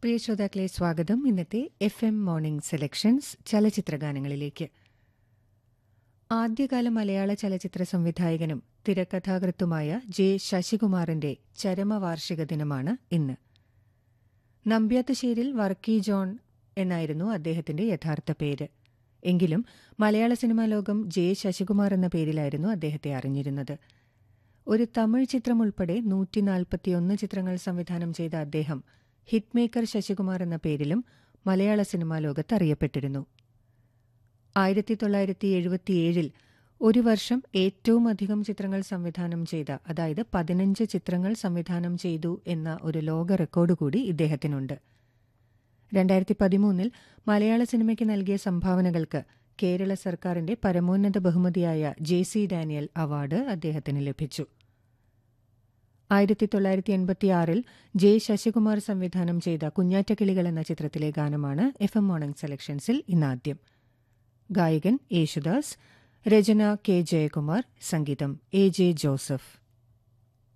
പ്രിയ ശ്രോതാക്കളെ സ്വാഗതം ഇന്നത്തെ എഫ് എം മോർണിംഗ് സെലക്ഷൻസ് ചലച്ചിത്ര ഗാനങ്ങളിലേക്ക് ആദ്യകാല മലയാള ചലച്ചിത്ര സംവിധായകനും തിരക്കഥാകൃത്തുമായ ജെ ശശികുമാറിന്റെ ചരമവാർഷിക ദിനമാണ് ഇന്ന് നമ്പ്യാത്തുശ്ശേരിൽ വർക്കി ജോൺ എന്നായിരുന്നു അദ്ദേഹത്തിന്റെ യഥാർത്ഥ പേര് എങ്കിലും മലയാള സിനിമാ ലോകം ജെ ശശികുമാർ എന്ന പേരിലായിരുന്നു അദ്ദേഹത്തെ അറിഞ്ഞിരുന്നത് ഒരു തമിഴ് ചിത്രം ഉൾപ്പെടെ നൂറ്റിനാൽപ്പത്തിയൊന്ന് ചിത്രങ്ങൾ സംവിധാനം ചെയ്ത അദ്ദേഹം ഹിറ്റ്മേക്കർ ശശികുമാർ എന്ന പേരിലും മലയാള സിനിമാ ലോകത്ത് അറിയപ്പെട്ടിരുന്നു ആയിരത്തി തൊള്ളായിരത്തി എഴുപത്തിയേഴിൽ ഒരു വർഷം ഏറ്റവും അധികം ചിത്രങ്ങൾ സംവിധാനം ചെയ്ത അതായത് പതിനഞ്ച് ചിത്രങ്ങൾ സംവിധാനം ചെയ്തു എന്ന ഒരു ലോക റെക്കോർഡ് കൂടി ഇദ്ദേഹത്തിനുണ്ട് രണ്ടായിരത്തി പതിമൂന്നിൽ മലയാള സിനിമയ്ക്ക് നൽകിയ സംഭാവനകൾക്ക് കേരള സർക്കാരിന്റെ പരമോന്നത ബഹുമതിയായ ജെ സി ഡാനിയൽ അവാർഡ് അദ്ദേഹത്തിന് ലഭിച്ചു ആയിരത്തി തൊള്ളായിരത്തി എൺപത്തിയാറിൽ ജെ ശശികുമാർ സംവിധാനം ചെയ്ത കുഞ്ഞാറ്റക്കിളികൾ എന്ന ചിത്രത്തിലെ ഗാനമാണ് എഫ് എം മോർണിംഗ് സെലക്ഷൻസിൽ ഇന്നാദ്യം ഗായകൻ യേശുദാസ് രചന കെ ജയകുമാർ സംഗീതം എ ജെ ജോസഫ്